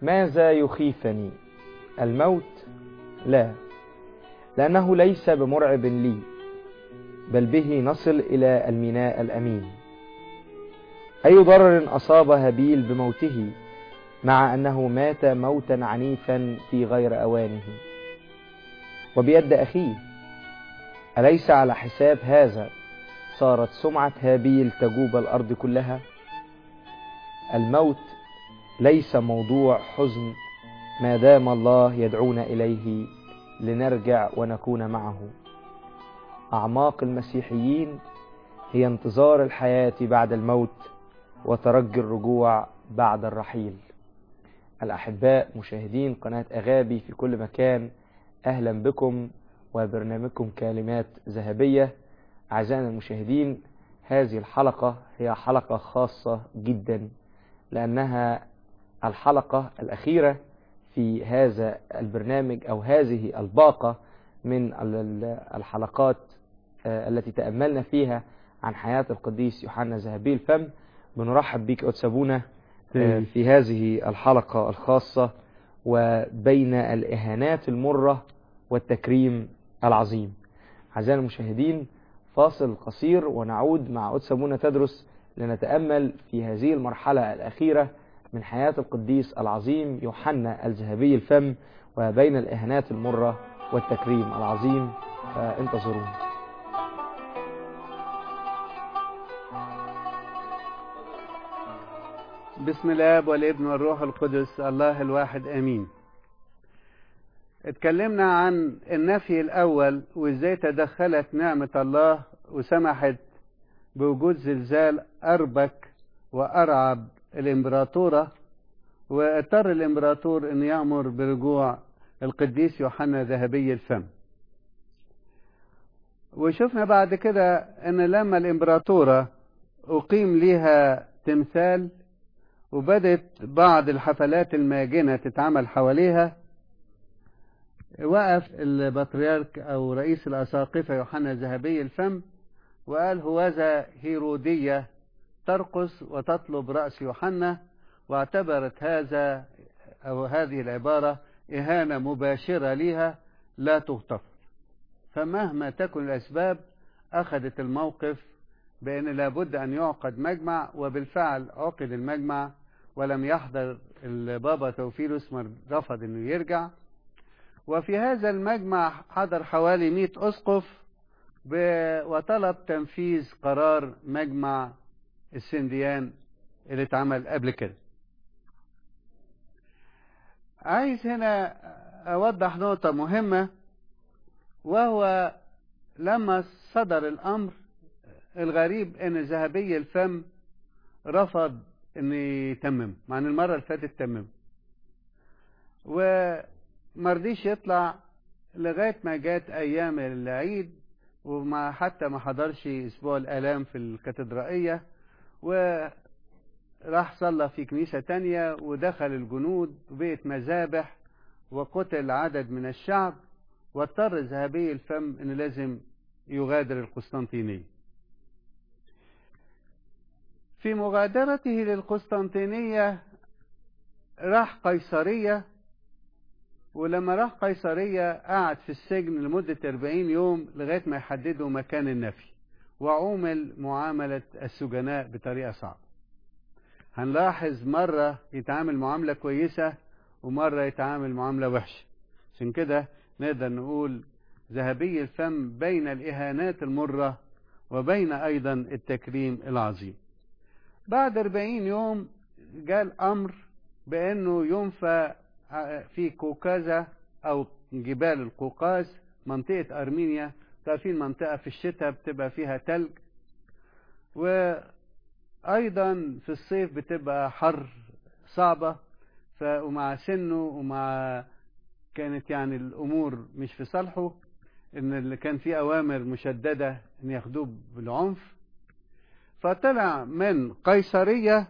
ماذا يخيفني الموت لا لأنه ليس بمرعب لي بل به نصل إلى الميناء الأمين أي ضرر أصاب هابيل بموته مع أنه مات موتا عنيفا في غير أوانه وبيد أخيه أليس على حساب هذا صارت سمعة هابيل تجوب الأرض كلها الموت ليس موضوع حزن ما دام الله يدعونا إليه لنرجع ونكون معه أعماق المسيحيين هي انتظار الحياة بعد الموت وترجي الرجوع بعد الرحيل الأحباء مشاهدين قناة أغابي في كل مكان أهلا بكم وبرنامجكم كلمات ذهبية أعزائنا المشاهدين هذه الحلقة هي حلقة خاصة جدا لأنها الحلقة الأخيرة في هذا البرنامج أو هذه الباقة من الحلقات التي تأملنا فيها عن حياة القديس يوحنا ذهبي الفم بنرحب بك أتسابونا في هذه الحلقة الخاصة وبين الإهانات المرة والتكريم العظيم أعزائنا المشاهدين فاصل قصير ونعود مع أتسابونا تدرس لنتأمل في هذه المرحلة الأخيرة من حياة القديس العظيم يوحنا الذهبي الفم وبين الإهانات المرة والتكريم العظيم فانتظرونا بسم الله والابن والروح القدس الله الواحد امين اتكلمنا عن النفي الاول وازاي تدخلت نعمة الله وسمحت بوجود زلزال اربك وارعب الامبراطورة واضطر الامبراطور ان يأمر برجوع القديس يوحنا ذهبي الفم وشفنا بعد كده ان لما الامبراطورة اقيم ليها تمثال وبدت بعض الحفلات الماجنة تتعمل حواليها وقف البطريرك أو رئيس الأساقفة يوحنا ذهبي الفم وقال هوذا هيرودية ترقص وتطلب رأس يوحنا واعتبرت هذا أو هذه العبارة إهانة مباشرة لها لا تغتفر فمهما تكن الأسباب أخذت الموقف بأن لابد أن يعقد مجمع وبالفعل عقد المجمع ولم يحضر البابا توفيلوس رفض انه يرجع وفي هذا المجمع حضر حوالي 100 اسقف وطلب تنفيذ قرار مجمع السنديان اللي اتعمل قبل كده عايز هنا اوضح نقطة مهمة وهو لما صدر الامر الغريب ان ذهبي الفم رفض ان يتمم مع ان المره اللي فاتت تمم ومرضيش يطلع لغايه ما جات ايام العيد وما حتى ما حضرش اسبوع الالام في الكاتدرائيه وراح صلى في كنيسه تانية ودخل الجنود وبقت مذابح وقتل عدد من الشعب واضطر ذهبي الفم انه لازم يغادر القسطنطينيه في مغادرته للقسطنطينية راح قيصرية ولما راح قيصرية قعد في السجن لمدة 40 يوم لغاية ما يحددوا مكان النفي وعومل معاملة السجناء بطريقة صعبة هنلاحظ مرة يتعامل معاملة كويسة ومرة يتعامل معاملة وحشة عشان كده نقدر نقول ذهبي الفم بين الإهانات المرة وبين أيضا التكريم العظيم بعد 40 يوم جاء الأمر بأنه ينفى في كوكازا أو جبال القوقاز منطقة أرمينيا تعرفين منطقة في الشتاء بتبقى فيها تلج وأيضا في الصيف بتبقى حر صعبة ومع سنه ومع كانت يعني الأمور مش في صالحه إن اللي كان في أوامر مشددة إن ياخدوه بالعنف فطلع من قيصرية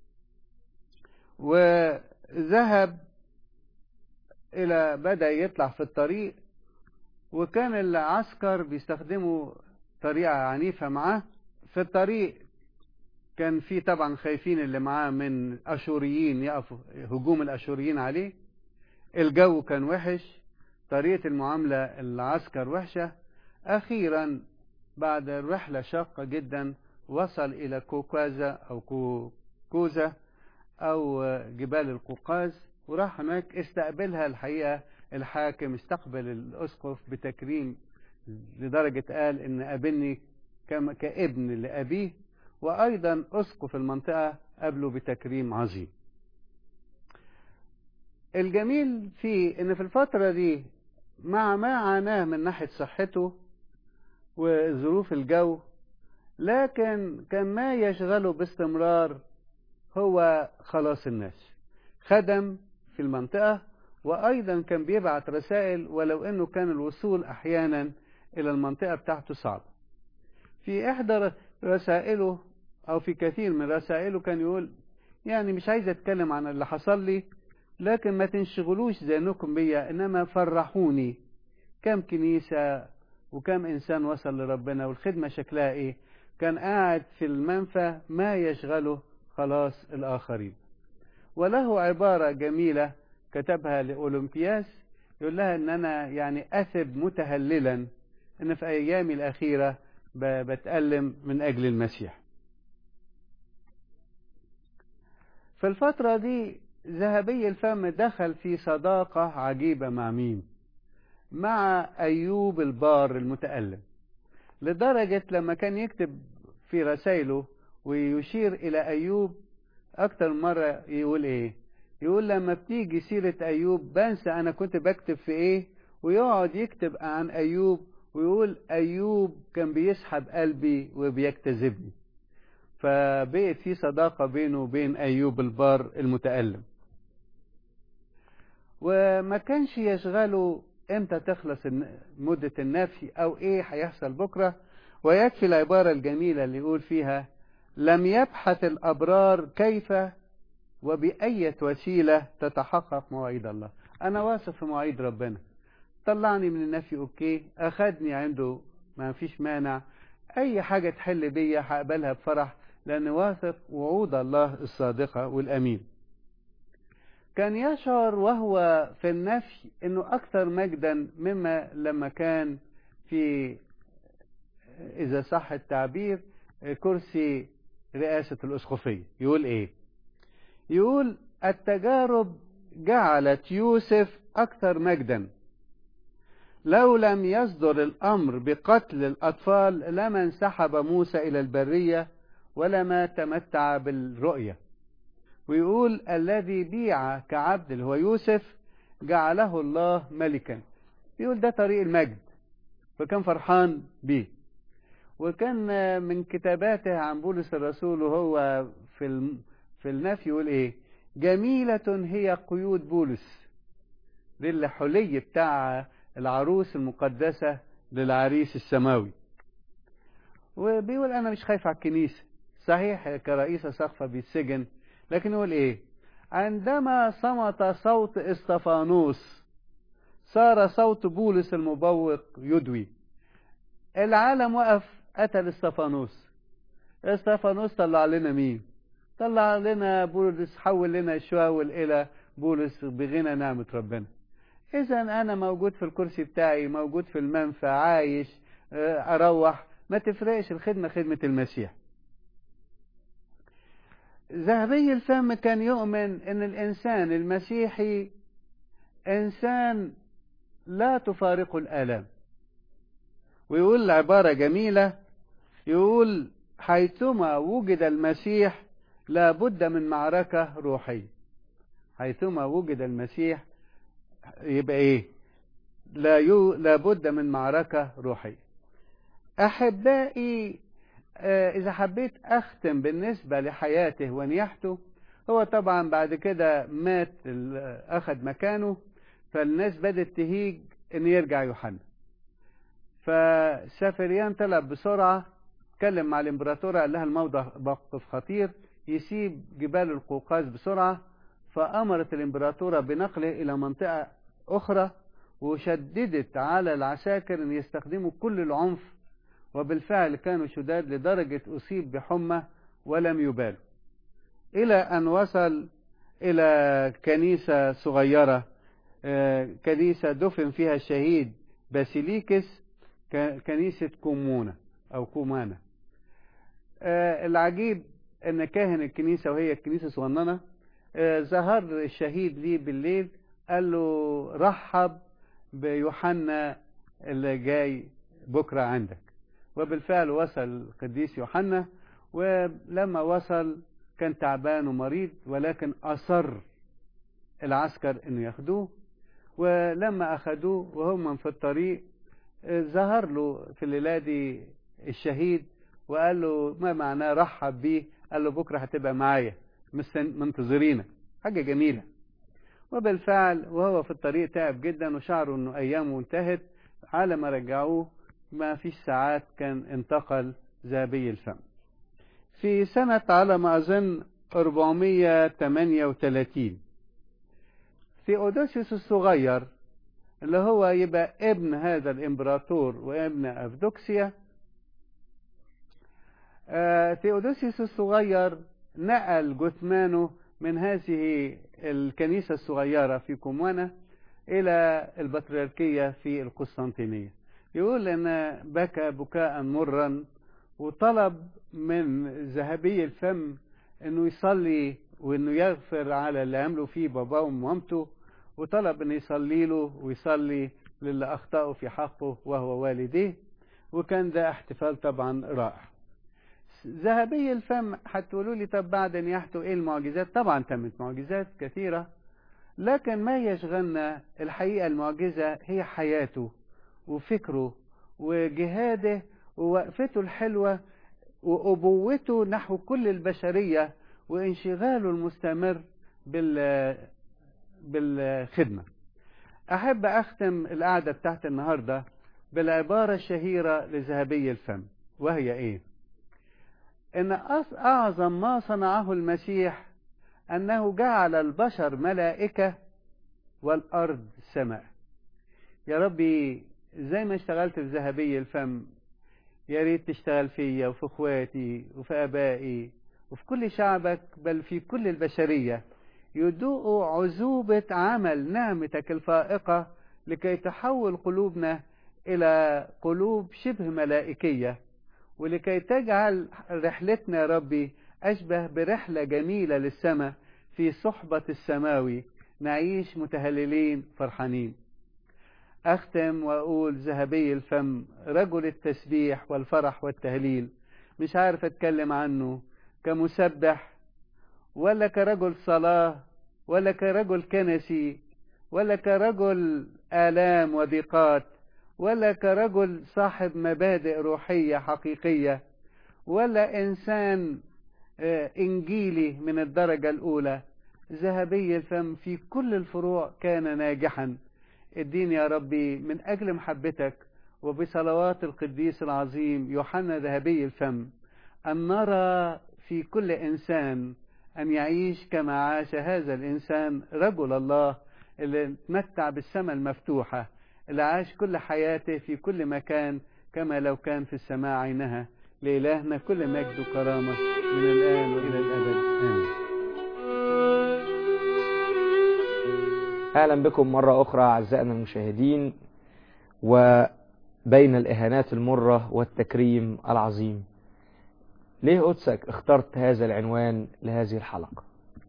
وذهب إلى بدأ يطلع في الطريق وكان العسكر بيستخدموا طريقة عنيفة معاه في الطريق كان في طبعا خايفين اللي معاه من اشوريين يقفوا هجوم الاشوريين عليه الجو كان وحش طريقة المعاملة العسكر وحشة أخيرا بعد رحلة شاقة جدا وصل إلى كوكازا أو كوكوزا أو جبال القوقاز وراح هناك استقبلها الحقيقة الحاكم استقبل الأسقف بتكريم لدرجة قال إن قابلني كابن لأبيه وأيضا أسقف المنطقة قابله بتكريم عظيم الجميل فيه إن في الفترة دي مع ما عاناه من ناحية صحته وظروف الجو لكن كان ما يشغله باستمرار هو خلاص الناس خدم في المنطقة وأيضا كان بيبعت رسائل ولو أنه كان الوصول أحيانا إلى المنطقة بتاعته صعب في إحدى رسائله أو في كثير من رسائله كان يقول يعني مش عايز أتكلم عن اللي حصل لي لكن ما تنشغلوش ذهنكم بيا إنما فرحوني كم كنيسة وكم إنسان وصل لربنا والخدمة شكلها إيه كان قاعد في المنفى ما يشغله خلاص الآخرين وله عبارة جميلة كتبها لأولمبياس يقول لها إن أنا يعني أثب متهللا إن في أيامي الأخيرة بتألم من أجل المسيح في الفترة دي ذهبي الفم دخل في صداقة عجيبة مع مين مع أيوب البار المتألم لدرجة لما كان يكتب في رسائله ويشير إلى أيوب أكتر مرة يقول إيه يقول لما بتيجي سيرة أيوب بنسى أنا كنت بكتب في إيه ويقعد يكتب عن أيوب ويقول أيوب كان بيسحب قلبي وبيجتذبني فبقت في صداقة بينه وبين أيوب البار المتألم وما كانش يشغله امتى تخلص مدة النفي او ايه هيحصل بكرة ويكفي العبارة الجميلة اللي يقول فيها لم يبحث الابرار كيف وبأية وسيلة تتحقق مواعيد الله انا واثق في مواعيد ربنا طلعني من النفي اوكي اخدني عنده ما فيش مانع اي حاجة تحل بيا هقبلها بفرح لان واثق وعود الله الصادقة والامين كان يشعر وهو في النفي انه اكثر مجدا مما لما كان في اذا صح التعبير كرسي رئاسة الاسقفية يقول ايه يقول التجارب جعلت يوسف اكثر مجدا لو لم يصدر الامر بقتل الاطفال لما انسحب موسى الى البرية ولما تمتع بالرؤيه ويقول الذي بيع كعبد اللي هو يوسف جعله الله ملكا يقول ده طريق المجد فكان فرحان بيه وكان من كتاباته عن بولس الرسول وهو في في النفي يقول ايه جميلة هي قيود بولس دي الحلي بتاع العروس المقدسة للعريس السماوي وبيقول انا مش خايف على الكنيسة صحيح كرئيس سقفة بيتسجن لكن يقول ايه عندما صمت صوت استفانوس صار صوت بولس المبوق يدوي العالم وقف قتل استفانوس استفانوس طلع لنا مين طلع لنا بولس حول لنا شاول الى بولس بغنى نعمة ربنا اذا انا موجود في الكرسي بتاعي موجود في المنفى عايش اروح ما تفرقش الخدمة خدمة المسيح ذهبي الفم كان يؤمن ان الانسان المسيحي انسان لا تفارقه الالام ويقول عباره جميله يقول حيثما وجد المسيح لا بد من معركه روحيه حيثما وجد المسيح يبقى ايه لا يو لا بد من معركه روحيه احبائي إذا حبيت أختم بالنسبة لحياته ونياحته هو طبعا بعد كده مات أخذ مكانه فالناس بدأت تهيج إن يرجع يوحنا فسافريان طلع بسرعة اتكلم مع الإمبراطورة قال لها الموضع موقف خطير يسيب جبال القوقاز بسرعة فأمرت الإمبراطورة بنقله إلى منطقة أخرى وشددت على العساكر أن يستخدموا كل العنف وبالفعل كانوا شداد لدرجة أصيب بحمى ولم يبالوا إلى أن وصل إلى كنيسة صغيرة كنيسة دفن فيها الشهيد باسيليكس كنيسة كومونا أو كومانا العجيب أن كاهن الكنيسة وهي الكنيسة صغننة ظهر الشهيد ليه بالليل قال له رحب بيوحنا اللي جاي بكرة عندك وبالفعل وصل القديس يوحنا ولما وصل كان تعبان ومريض ولكن أصر العسكر انه ياخدوه ولما اخدوه وهم في الطريق ظهر له في الليله دي الشهيد وقال له ما معناه رحب بيه قال له بكره هتبقى معايا منتظرينك حاجه جميله وبالفعل وهو في الطريق تعب جدا وشعره انه ايامه انتهت على ما رجعوه ما فيش ساعات كان انتقل ذهبي الفم في سنة على ما أظن 438 ثيودوسيوس الصغير اللي هو يبقى ابن هذا الامبراطور وابن افدوكسيا آه ثيودوسيوس الصغير نقل جثمانه من هذه الكنيسة الصغيرة في كوموانا إلى البطريركية في القسطنطينية يقول أن بكى بكاء مرا وطلب من ذهبي الفم أنه يصلي وأنه يغفر على اللي عملوا فيه باباه ومامته وطلب أن يصلي له ويصلي للي أخطأوا في حقه وهو والديه وكان ده احتفال طبعا رائع ذهبي الفم هتقولوا لي طب بعد نياحته ايه المعجزات طبعا تمت معجزات كثيرة لكن ما يشغلنا الحقيقة المعجزة هي حياته وفكره وجهاده ووقفته الحلوة وأبوته نحو كل البشرية وانشغاله المستمر بال بالخدمة أحب أختم القعدة بتاعت النهاردة بالعبارة الشهيرة لذهبي الفم وهي إيه؟ إن أعظم ما صنعه المسيح أنه جعل البشر ملائكة والأرض سماء يا ربي زي ما اشتغلت في ذهبي الفم يا ريت تشتغل فيا وفي اخواتي وفي ابائي وفي كل شعبك بل في كل البشريه يدوقوا عذوبة عمل نعمتك الفائقة لكي تحول قلوبنا إلى قلوب شبه ملائكية ولكي تجعل رحلتنا يا ربي أشبه برحلة جميلة للسماء في صحبة السماوي نعيش متهللين فرحانين أختم وأقول ذهبي الفم رجل التسبيح والفرح والتهليل مش عارف أتكلم عنه كمسبح ولا كرجل صلاة ولا كرجل كنسي ولا كرجل آلام وضيقات ولا كرجل صاحب مبادئ روحية حقيقية ولا إنسان إنجيلي من الدرجة الأولى ذهبي الفم في كل الفروع كان ناجحا اديني يا ربي من أجل محبتك وبصلوات القديس العظيم يوحنا ذهبي الفم أن نرى في كل إنسان أن يعيش كما عاش هذا الإنسان رجل الله اللي تمتع بالسماء المفتوحة اللي عاش كل حياته في كل مكان كما لو كان في السماء عينها لإلهنا كل مجد وكرامة من الآن وإلى الأبد آمين أهلا بكم مرة أخرى أعزائنا المشاهدين وبين الإهانات المرة والتكريم العظيم ليه قدسك اخترت هذا العنوان لهذه الحلقة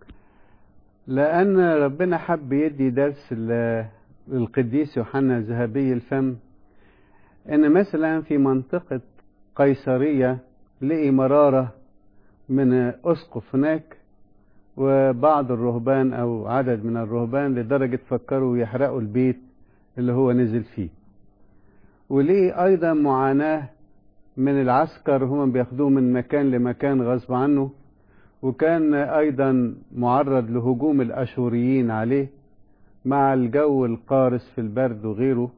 لأن ربنا حب يدي درس للقديس يوحنا ذهبي الفم إن مثلا في منطقة قيصرية لقي مرارة من أسقف هناك وبعض الرهبان أو عدد من الرهبان لدرجة فكروا يحرقوا البيت اللي هو نزل فيه وليه أيضا معاناة من العسكر هم بياخدوه من مكان لمكان غصب عنه وكان أيضا معرض لهجوم الأشوريين عليه مع الجو القارس في البرد وغيره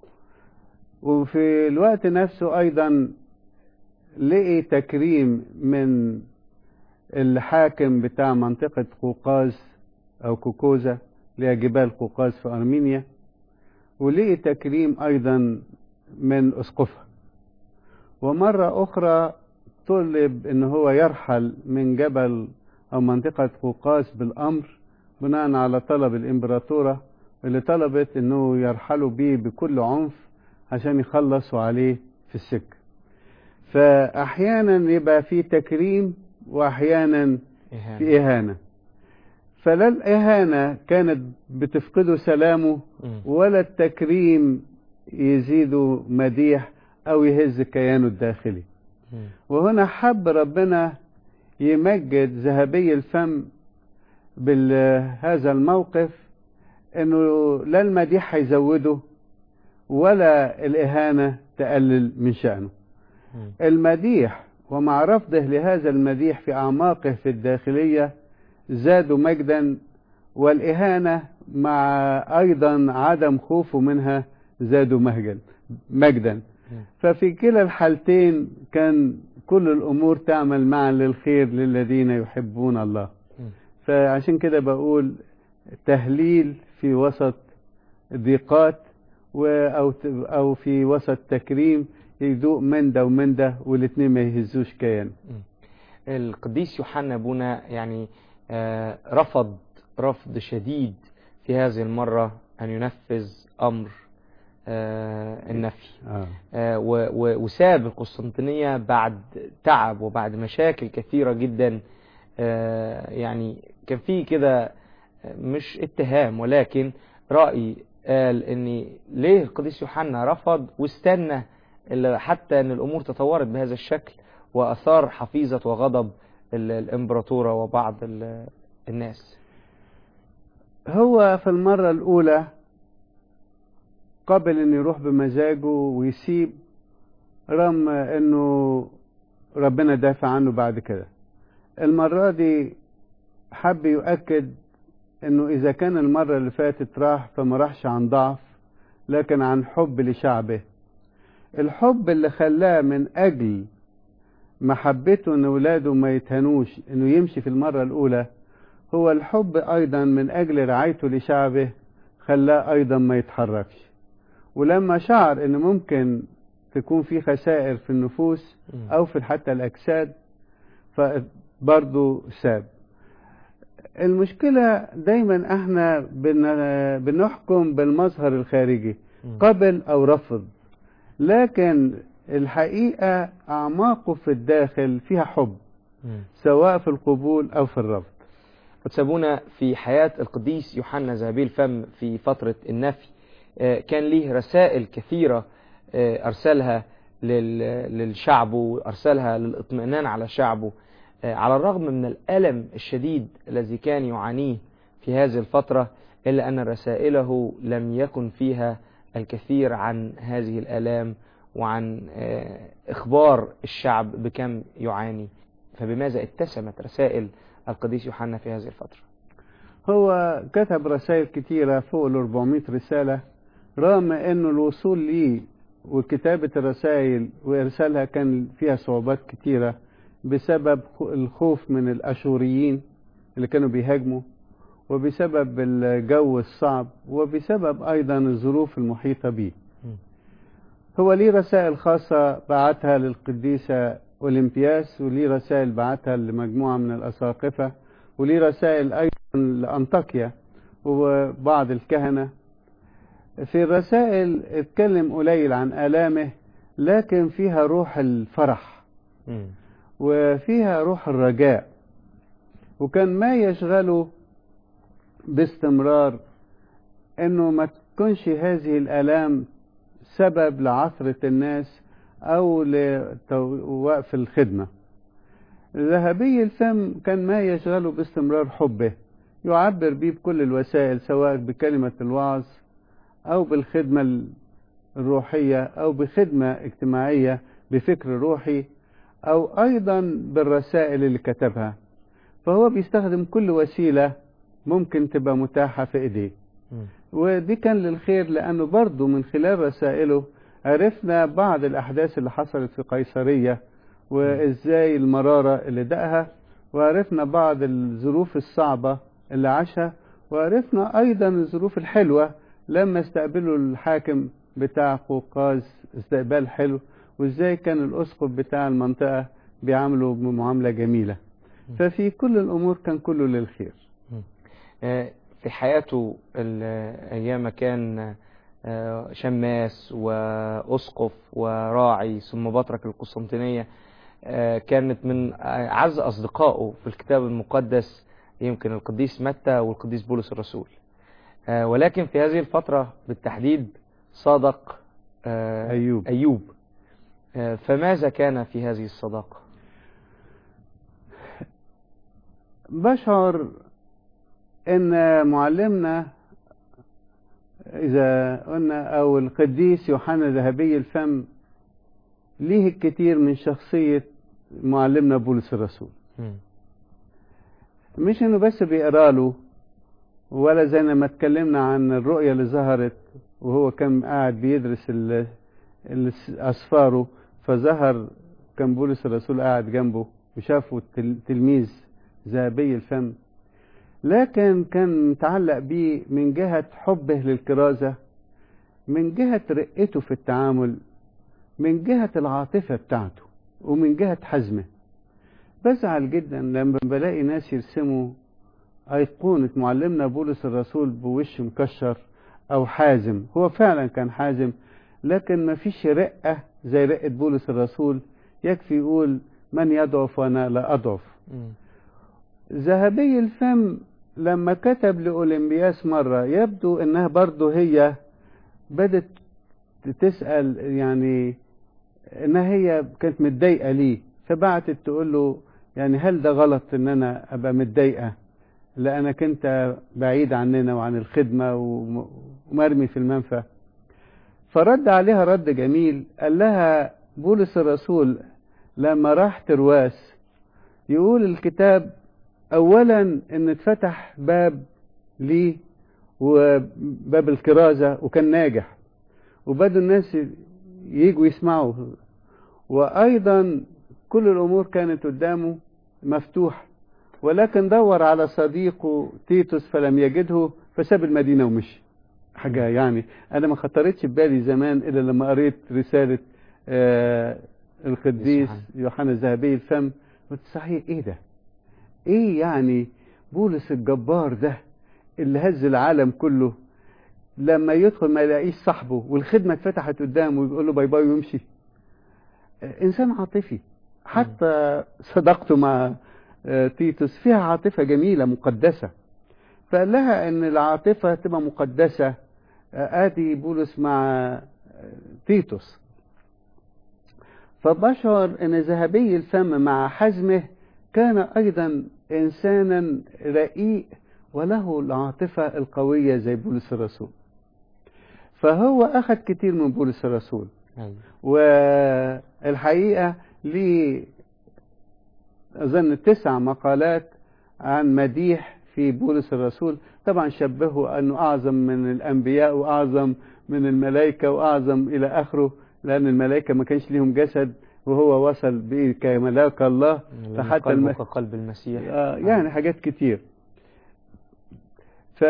وفي الوقت نفسه أيضا لقي تكريم من الحاكم بتاع منطقة قوقاز أو كوكوزا اللي هي جبال قوقاز في أرمينيا ولقي تكريم أيضا من أسقفها ومرة أخرى طلب ان هو يرحل من جبل او منطقة قوقاس بالامر بناء على طلب الامبراطورة اللي طلبت انه يرحلوا بيه بكل عنف عشان يخلصوا عليه في السكة فاحيانا يبقى في تكريم واحيانا في اهانة فلا الاهانة كانت بتفقده سلامه ولا التكريم يزيده مديح او يهز كيانه الداخلي وهنا حب ربنا يمجد ذهبي الفم بهذا الموقف انه لا المديح هيزوده ولا الاهانه تقلل من شانه المديح ومع رفضه لهذا المديح في اعماقه في الداخليه زادوا مجدا والاهانه مع ايضا عدم خوفه منها زادوا مهجا مجدا ففي كلا الحالتين كان كل الامور تعمل معا للخير للذين يحبون الله فعشان كده بقول تهليل في وسط ضيقات او او في وسط تكريم يذوق من ده ومن ده والاثنين ما يهزوش كيان القديس يوحنا ابونا يعني رفض رفض شديد في هذه المره ان ينفذ امر آه النفي آه. آه وساب القسطنطينية بعد تعب وبعد مشاكل كثيرة جدا آه يعني كان في كده مش اتهام ولكن رأي قال ان ليه القديس يوحنا رفض واستنى حتى ان الامور تطورت بهذا الشكل واثار حفيظة وغضب الامبراطورة وبعض الناس هو في المرة الاولى قبل ان يروح بمزاجه ويسيب رغم انه ربنا دافع عنه بعد كده المرة دي حب يؤكد انه اذا كان المرة اللي فاتت راح فما راحش عن ضعف لكن عن حب لشعبه الحب اللي خلاه من اجل محبته ان ولاده ما يتهنوش انه يمشي في المرة الاولى هو الحب ايضا من اجل رعايته لشعبه خلاه ايضا ما يتحركش ولما شعر ان ممكن تكون في خسائر في النفوس او في حتى الاجساد فبرضه ساب المشكلة دايما احنا بنحكم بالمظهر الخارجي قبل او رفض لكن الحقيقة اعماقه في الداخل فيها حب سواء في القبول او في الرفض وتسابونا في حياة القديس يوحنا ذهبي الفم في فترة النفي كان ليه رسائل كثيرة أرسلها للشعب وأرسلها للإطمئنان على شعبه على الرغم من الألم الشديد الذي كان يعانيه في هذه الفترة إلا أن رسائله لم يكن فيها الكثير عن هذه الآلام وعن إخبار الشعب بكم يعاني فبماذا اتسمت رسائل القديس يوحنا في هذه الفترة هو كتب رسائل كتيرة فوق ال 400 رسالة رغم انه الوصول ليه وكتابة الرسائل وارسالها كان فيها صعوبات كتيرة بسبب الخوف من الاشوريين اللي كانوا بيهاجموا وبسبب الجو الصعب وبسبب ايضا الظروف المحيطة به هو ليه رسائل خاصة بعتها للقديسة أولمبياس وليه رسائل بعتها لمجموعة من الأساقفة وليه رسائل أيضا لأنطاكيا وبعض الكهنة في الرسائل اتكلم قليل عن آلامه لكن فيها روح الفرح وفيها روح الرجاء وكان ما يشغله باستمرار انه ما تكونش هذه الآلام سبب لعثرة الناس او لوقف الخدمة ذهبي الفم كان ما يشغله باستمرار حبه يعبر به بكل الوسائل سواء بكلمة الوعظ أو بالخدمة الروحية أو بخدمة اجتماعية بفكر روحي أو أيضا بالرسائل اللي كتبها فهو بيستخدم كل وسيلة ممكن تبقى متاحة في إيديه ودي كان للخير لأنه برضه من خلال رسائله عرفنا بعض الأحداث اللي حصلت في قيصرية وإزاي المرارة اللي دقها وعرفنا بعض الظروف الصعبة اللي عاشها وعرفنا أيضا الظروف الحلوة لما استقبلوا الحاكم بتاع قوقاز استقبال حلو وازاي كان الاسقف بتاع المنطقة بيعامله بمعاملة جميلة ففي كل الأمور كان كله للخير آه، في حياته ال- أيام ما كان آه، شماس وأسقف وراعي ثم بطرك القسطنطينية آه، كانت من أعز أصدقائه في الكتاب المقدس يمكن القديس متى والقديس بولس الرسول آه، ولكن في هذه الفترة بالتحديد صادق آه، أيوب. أيوب آه، فماذا كان في هذه الصداقة؟ بشعر ان معلمنا اذا قلنا او القديس يوحنا ذهبي الفم ليه الكثير من شخصية معلمنا بولس الرسول مم. مش انه بس بيقرا له ولا زي ما اتكلمنا عن الرؤية اللي ظهرت وهو كان قاعد بيدرس ال- ال- أسفاره فظهر كان بولس الرسول قاعد جنبه وشافه التل- تلميذ ذهبي الفم لكن كان متعلق بيه من جهة حبه للكرازة من جهة رقته في التعامل من جهة العاطفة بتاعته ومن جهة حزمه بزعل جدا لما بلاقي ناس يرسموا أيقونة معلمنا بولس الرسول بوش مكشر أو حازم هو فعلا كان حازم لكن ما فيش رقة زي رقة بولس الرسول يكفي يقول من يضعف وأنا لا أضعف مم. ذهبي الفم لما كتب لأولمبياس مرة يبدو انها برضه هي بدت تسأل يعني انها هي كانت متضايقة ليه فبعتت تقول له يعني هل ده غلط ان انا ابقى متضايقة لانك انت بعيد عننا وعن الخدمة وم- ومرمي في المنفى فرد عليها رد جميل قال لها بولس الرسول لما راح ترواس يقول الكتاب اولا ان اتفتح باب ليه وباب الكرازة وكان ناجح وبدوا الناس يجوا يسمعوا وايضا كل الامور كانت قدامه مفتوحة ولكن دور على صديقه تيتوس فلم يجده فساب المدينة ومشي حاجة يعني انا ما خطرتش ببالي زمان الا لما قريت رسالة آه القديس يوحنا. يوحنا الذهبي الفم قلت صحيح ايه ده ايه يعني بولس الجبار ده اللي هز العالم كله لما يدخل ما يلاقيش صاحبه والخدمة اتفتحت قدامه ويقول له باي باي ويمشي آه، انسان عاطفي حتى صداقته مع آه، تيتوس فيها عاطفة جميلة مقدسة فقال لها ان العاطفة تبقى مقدسة آه، ادي بولس مع آه، تيتوس فبشعر ان ذهبي الفم مع حزمه كان ايضا انسانا رقيق وله العاطفة القوية زي بولس الرسول فهو اخذ كتير من بولس الرسول أيوة. والحقيقة ليه أظن تسع مقالات عن مديح في بولس الرسول طبعا شبهه أنه أعظم من الأنبياء وأعظم من الملائكة وأعظم إلى آخره لأن الملائكة ما كانش ليهم جسد وهو وصل بإيه كملاك الله لأن فحتى الم... قلبك قلب المسيح آه يعني حاجات كتير ف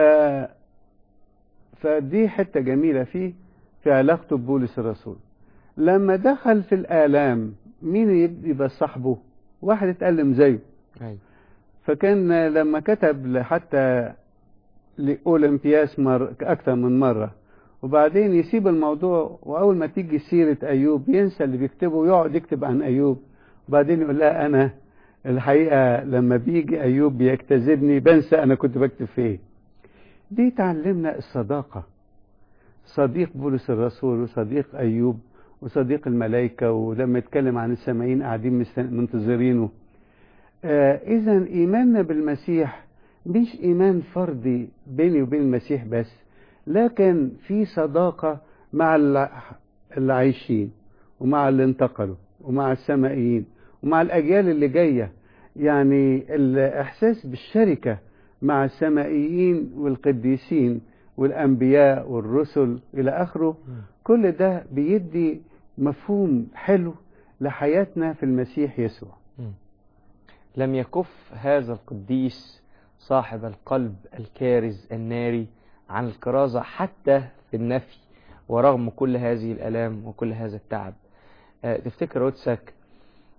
فدي حتة جميلة فيه في علاقته ببولس الرسول لما دخل في الآلام مين يبقى صاحبه واحد اتألم زيه أيوة. فكان لما كتب حتى لأولمبياس مر أكثر من مرة وبعدين يسيب الموضوع وأول ما تيجي سيرة أيوب ينسى اللي بيكتبه ويقعد يكتب عن أيوب وبعدين يقول لا أنا الحقيقة لما بيجي أيوب بيجتذبني بنسى أنا كنت بكتب في إيه دي تعلمنا الصداقة صديق بولس الرسول وصديق أيوب وصديق الملائكة ولما يتكلم عن السامعين قاعدين مستن- منتظرينه آه إذا إيماننا بالمسيح مش إيمان فردي بيني وبين المسيح بس لكن في صداقة مع الع- اللي عايشين ومع اللي انتقلوا ومع السمائيين ومع الأجيال اللي جاية يعني الإحساس بالشركة مع السمائيين والقديسين والأنبياء والرسل إلى آخره كل ده بيدي مفهوم حلو لحياتنا في المسيح يسوع لم يكف هذا القديس صاحب القلب الكارز الناري عن الكرازة حتى في النفي ورغم كل هذه الآلام وكل هذا التعب آه، تفتكر قدسك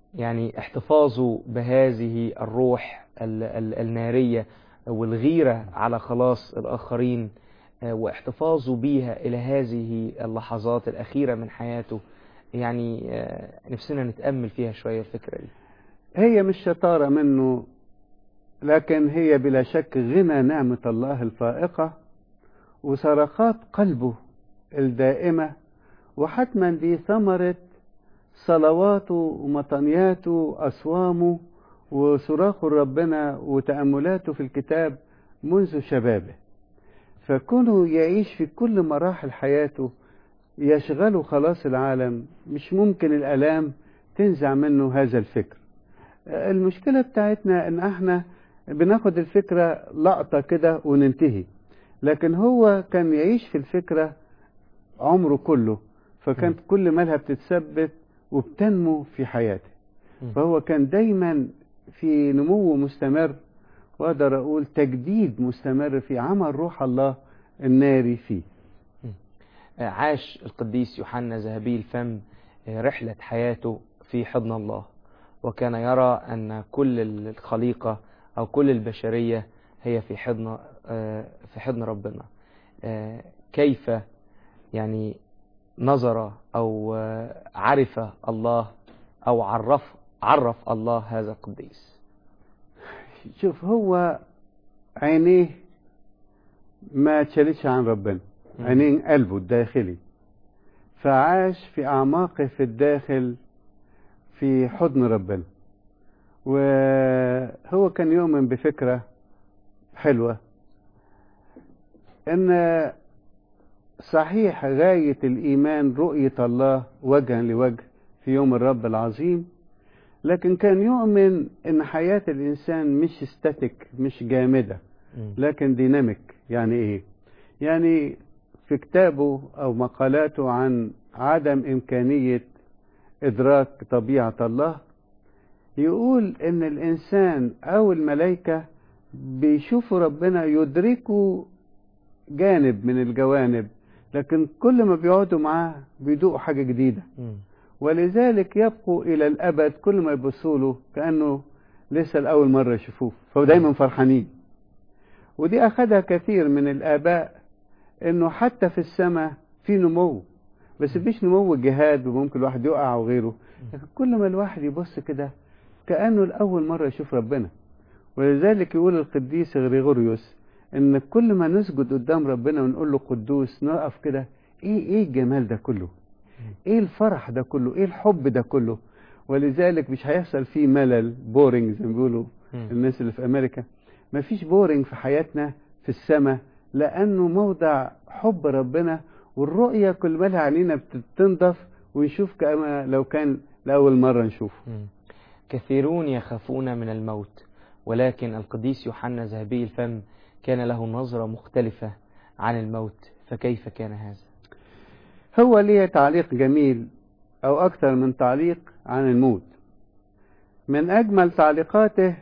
يعني احتفاظه بهذه الروح ال- ال- النارية والغيرة على خلاص الآخرين آه، واحتفاظه بيها إلى هذه اللحظات الأخيرة من حياته يعني آه، نفسنا نتأمل فيها شوية الفكرة دي هي مش شطارة منه لكن هي بلا شك غنى نعمة الله الفائقة وصرخات قلبه الدائمة وحتما دي ثمرة صلواته ومطنياته وأصوامه وصراخه لربنا وتأملاته في الكتاب منذ شبابه فكونه يعيش في كل مراحل حياته يشغله خلاص العالم مش ممكن الآلام تنزع منه هذا الفكر المشكلة بتاعتنا ان احنا بناخد الفكرة لقطة كده وننتهي لكن هو كان يعيش في الفكرة عمره كله فكانت كل مالها بتتثبت وبتنمو في حياته مم. فهو كان دايما في نمو مستمر واقدر اقول تجديد مستمر في عمل روح الله الناري فيه آه، عاش القديس يوحنا ذهبي الفم آه، رحلة حياته في حضن الله وكان يرى أن كل الخليقة أو كل البشرية هي في حضن آه، في حضن ربنا آه، كيف يعني نظر أو آه، عرف الله أو عرف عرف الله هذا القديس شوف هو عينيه ما تشالتش عن ربنا مم. عينين قلبه الداخلي فعاش في أعماقه في الداخل في حضن ربنا وهو كان يؤمن بفكرة حلوة ان صحيح غاية الإيمان رؤية الله وجها لوجه في يوم الرب العظيم لكن كان يؤمن ان حياة الإنسان مش استاتيك مش جامدة مم. لكن ديناميك يعني ايه يعني في كتابه او مقالاته عن عدم امكانية ادراك طبيعة الله يقول ان الانسان او الملائكة بيشوفوا ربنا يدركوا جانب من الجوانب لكن كل ما بيقعدوا معاه بيدوقوا حاجة جديدة مم. ولذلك يبقوا إلى الأبد كل ما يبصوا له كأنه لسه الأول مرة يشوفوه فدايما فرحانين ودي أخذها كثير من الآباء إنه حتى في السماء في نمو بس مش نمو جهاد وممكن الواحد يقع وغيره لكن كل ما الواحد يبص كده كأنه الأول مرة يشوف ربنا ولذلك يقول القديس غريغوريوس إن كل ما نسجد قدام ربنا ونقول له قدوس نقف كده إيه إيه الجمال ده كله ايه الفرح ده كله ايه الحب ده كله ولذلك مش هيحصل فيه ملل بورينج زي ما بيقولوا مم. الناس اللي في امريكا مفيش بورينج في حياتنا في السماء لانه موضع حب ربنا والرؤية كل ما لها علينا بتنضف ونشوف كما لو كان لأول مرة نشوفه مم. كثيرون يخافون من الموت ولكن القديس يوحنا ذهبي الفم كان له نظرة مختلفة عن الموت فكيف كان هذا؟ هو ليه تعليق جميل أو أكثر من تعليق عن الموت من أجمل تعليقاته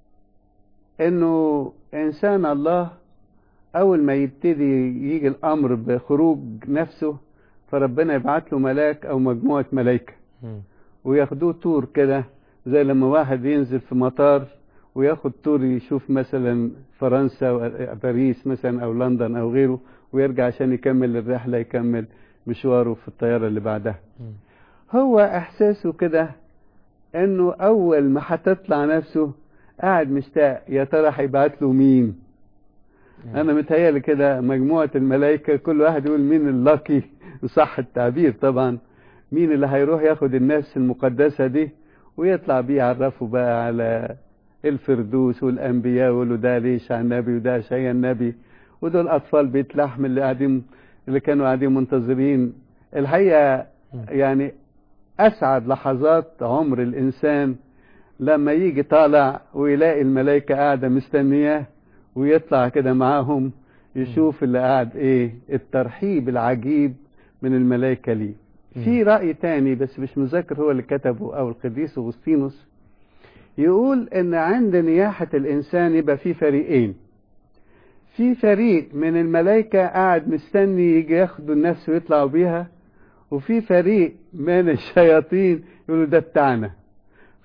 إنه إنسان الله أول ما يبتدي يجي الأمر بخروج نفسه فربنا يبعت له ملاك أو مجموعة ملايكة مم. وياخدوه تور كده زي لما واحد ينزل في مطار وياخد تور يشوف مثلا فرنسا أو باريس مثلا أو لندن أو غيره ويرجع عشان يكمل الرحلة يكمل مشواره في الطيارة اللي بعدها مم. هو احساسه كده انه اول ما هتطلع نفسه قاعد مشتاق يا ترى هيبعت له مين انا متهيألي كده مجموعة الملائكة كل واحد يقول مين اللاكي صح التعبير طبعا مين اللي هيروح ياخد النفس المقدسة دي ويطلع بيه يعرفه بقى على الفردوس والانبياء ويقولوا ده ليش على النبي وده شيء النبي ودول اطفال بيت لحم اللي قاعدين اللي كانوا قاعدين منتظرين الحقيقة يعني أسعد لحظات عمر الإنسان لما يجي طالع ويلاقي الملائكة قاعدة مستنياه ويطلع كده معاهم يشوف اللي قاعد إيه الترحيب العجيب من الملائكة ليه في رأي تاني بس مش مذكر هو اللي كتبه أو القديس أغسطينوس يقول إن عند نياحة الإنسان يبقى في فريقين في فريق من الملائكة قاعد مستني يجي ياخدوا النفس ويطلعوا بيها وفي فريق من الشياطين يقولوا ده بتاعنا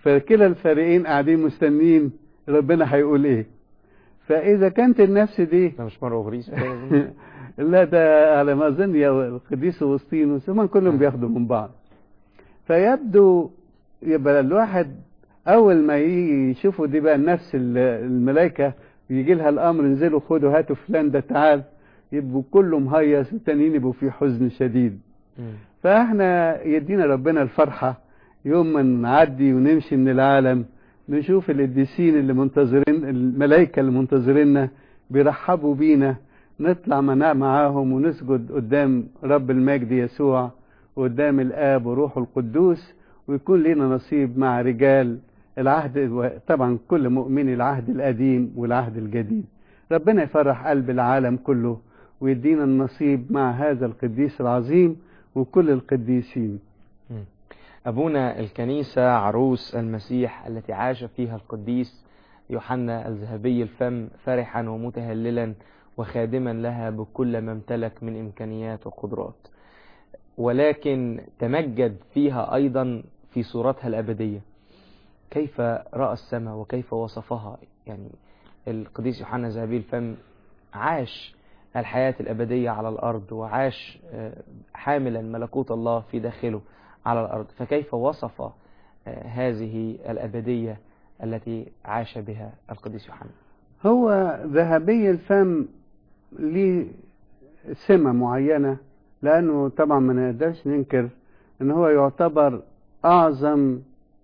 فكلا الفريقين قاعدين مستنين ربنا هيقول ايه فاذا كانت النفس دي ده مش مره اغريس لا ده على ما اظن يا القديس اغسطينوس هم كلهم بياخدوا من بعض فيبدو يبقى الواحد اول ما يجي يشوفوا دي بقى نفس الملائكه يجي لها الامر انزلوا خدوا هاتوا فلان ده تعال يبقوا كله مهيص والتانيين يبقوا في حزن شديد فاحنا يدينا ربنا الفرحه يوم ما نعدي ونمشي من العالم نشوف القديسين اللي منتظرين الملائكه اللي منتظريننا بيرحبوا بينا نطلع معاهم ونسجد قدام رب المجد يسوع وقدام الاب وروح القدوس ويكون لنا نصيب مع رجال العهد طبعا كل مؤمن العهد القديم والعهد الجديد ربنا يفرح قلب العالم كله ويدينا النصيب مع هذا القديس العظيم وكل القديسين أبونا الكنيسة عروس المسيح التي عاش فيها القديس يوحنا الذهبي الفم فرحا ومتهللا وخادما لها بكل ما امتلك من إمكانيات وقدرات ولكن تمجد فيها أيضا في صورتها الأبدية كيف رأى السماء وكيف وصفها يعني القديس يوحنا ذهبي الفم عاش الحياة الأبدية على الأرض وعاش حاملا ملكوت الله في داخله على الأرض فكيف وصف هذه الأبدية التي عاش بها القديس يوحنا هو ذهبي الفم ليه سمة معينة لأنه طبعا ما نقدرش ننكر أن هو يعتبر أعظم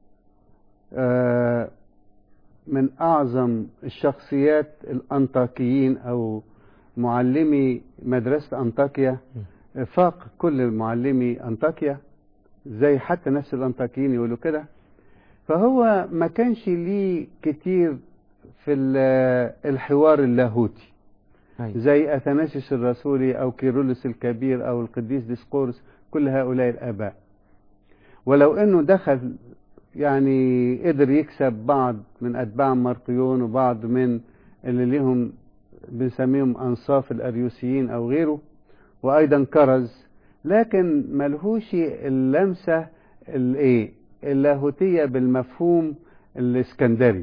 من أعظم الشخصيات الأنطاكيين أو معلمي مدرسة أنطاكيا فاق كل معلمي أنطاكيا زي حتى نفس الأنطاكيين يقولوا كده فهو ما كانش ليه كتير في الحوار اللاهوتي زي أثناسيوس الرسولي أو كيرلس الكبير أو القديس ديسقورس كل هؤلاء الآباء ولو أنه دخل يعني قدر يكسب بعض من أتباع مرقيون وبعض من اللي ليهم بنسميهم أنصاف الأريوسيين أو غيره وأيضا كرز لكن ملهوش اللمسة الايه اللاهوتية بالمفهوم الاسكندري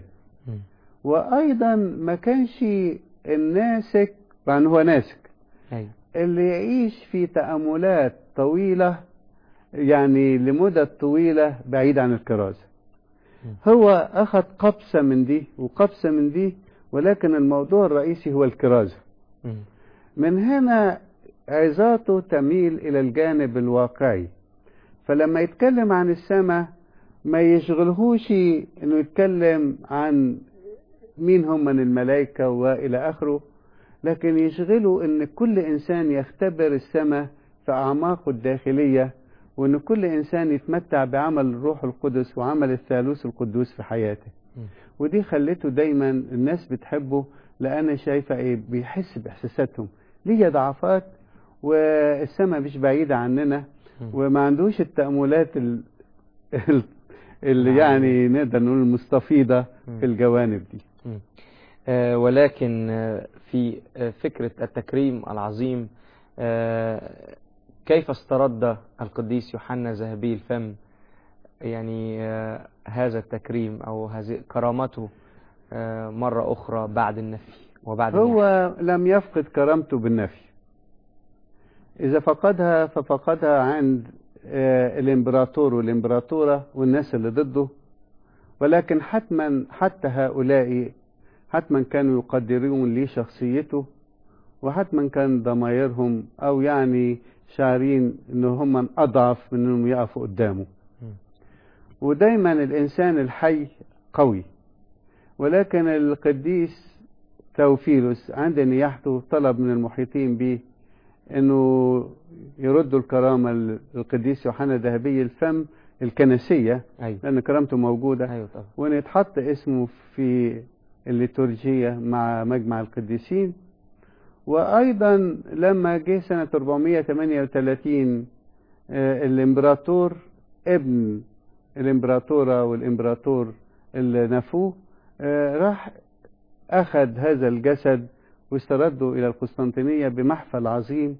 وأيضا ما كانش الناسك طبعا هو ناسك أيوة. اللي يعيش في تأملات طويلة يعني لمدة طويلة بعيد عن الكرازة هو أخذ قبسة من دي وقبسة من دي ولكن الموضوع الرئيسي هو الكرازة من هنا عظاته تميل إلى الجانب الواقعي فلما يتكلم عن السماء ما يشغلهوش انه يتكلم عن مين هم من الملائكة والى اخره لكن يشغله ان كل انسان يختبر السماء في اعماقه الداخلية وان كل انسان يتمتع بعمل الروح القدس وعمل الثالوث القدوس في حياته ودي خلته دايما الناس بتحبه لان شايفة ايه بيحس باحساساتهم ليه ضعفات والسماء مش بعيدة عننا وما عندوش التأملات ال... اللي يعني نقدر نقول المستفيضة في الجوانب دي آه ولكن في فكرة التكريم العظيم آه كيف استرد القديس يوحنا ذهبي الفم يعني آه هذا التكريم أو هذه كرامته مرة أخرى بعد النفي وبعد هو النفي. لم يفقد كرامته بالنفي إذا فقدها ففقدها عند الإمبراطور والإمبراطورة والناس اللي ضده ولكن حتما حتى هؤلاء حتما كانوا يقدرون لي شخصيته وحتما كان ضمايرهم أو يعني شعرين إن هم أضعف من إنهم يقفوا قدامه ودايما الإنسان الحي قوي ولكن القديس توفيلوس عند نياحته طلب من المحيطين به انه يردوا الكرامة للقديس يوحنا ذهبي الفم الكنسية أيوة. لأن كرامته موجودة أيوة طبعا. وأن يتحط اسمه في الليتورجية مع مجمع القديسين وأيضا لما جه سنة 438 الإمبراطور ابن الإمبراطورة والإمبراطور اللي نفوه راح أخذ هذا الجسد واستردوا إلى القسطنطينية بمحفل عظيم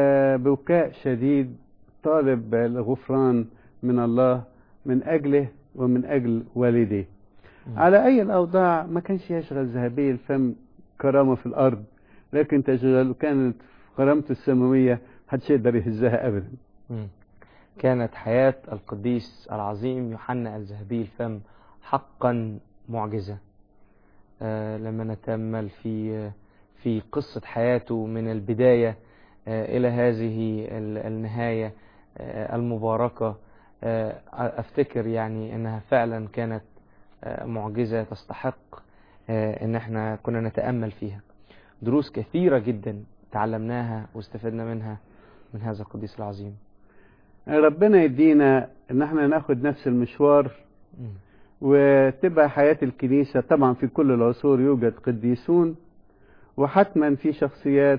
وبكاء شديد طالب الغفران من الله من أجله ومن أجل والديه مم. على أي الأوضاع ما كانش يشغل ذهبي الفم كرامة في الأرض لكن تشغل كانت كرامته السماوية محدش يقدر يهزها أبدا مم. كانت حياة القديس العظيم يوحنا الذهبي الفم حقا معجزة آه لما نتأمل في في قصة حياته من البداية آه إلى هذه ال- النهاية آه المباركة آه أفتكر يعني أنها فعلا كانت آه معجزة تستحق آه أن احنا كنا نتأمل فيها دروس كثيرة جدا تعلمناها واستفدنا منها من هذا القديس العظيم ربنا يدينا ان احنا ناخد نفس المشوار مم. وتبقى حياة الكنيسة طبعا في كل العصور يوجد قديسون وحتما في شخصيات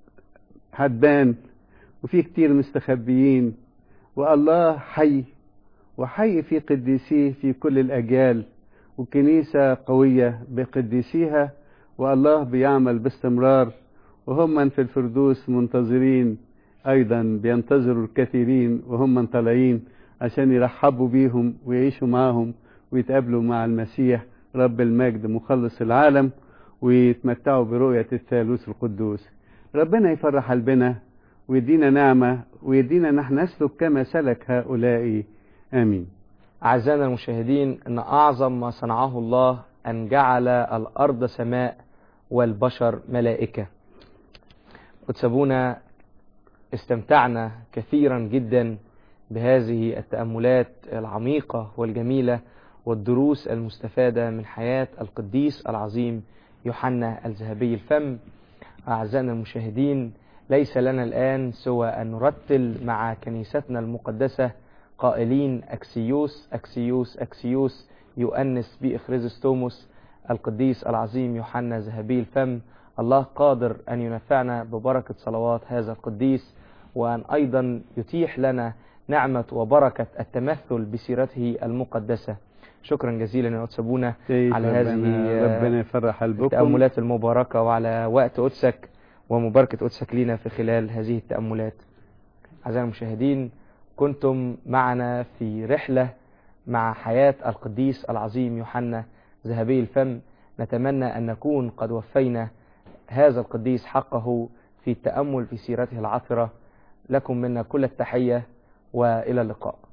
هتبان وفي كتير مستخبيين والله حي وحي في قديسيه في كل الأجيال وكنيسة قوية بقديسيها والله بيعمل باستمرار وهم من في الفردوس منتظرين أيضا بينتظروا الكثيرين وهم من طالعين عشان يرحبوا بيهم ويعيشوا معهم ويتقابلوا مع المسيح رب المجد مخلص العالم ويتمتعوا برؤية الثالوث القدوس ربنا يفرح قلبنا ويدينا نعمة ويدينا نحن نسلك كما سلك هؤلاء آمين أعزائنا المشاهدين أن أعظم ما صنعه الله أن جعل الأرض سماء والبشر ملائكة وتسابونا استمتعنا كثيرا جدا بهذه التأملات العميقة والجميلة والدروس المستفادة من حياة القديس العظيم يوحنا الذهبي الفم أعزائنا المشاهدين ليس لنا الآن سوى أن نرتل مع كنيستنا المقدسة قائلين أكسيوس أكسيوس أكسيوس يؤنس بإخريزستوموس القديس العظيم يوحنا ذهبي الفم الله قادر أن ينفعنا ببركة صلوات هذا القديس وأن أيضا يتيح لنا نعمة وبركة التمثل بسيرته المقدسة شكرا جزيلا يا أتسابونا على ربنا, هذه ربنا يفرح قلبكم التأملات المباركة وعلى وقت قدسك ومباركة قدسك لنا في خلال هذه التأملات أعزائي المشاهدين كنتم معنا في رحلة مع حياة القديس العظيم يوحنا ذهبي الفم نتمنى أن نكون قد وفينا هذا القديس حقه في التأمل في سيرته العطرة لكم منا كل التحية وإلى اللقاء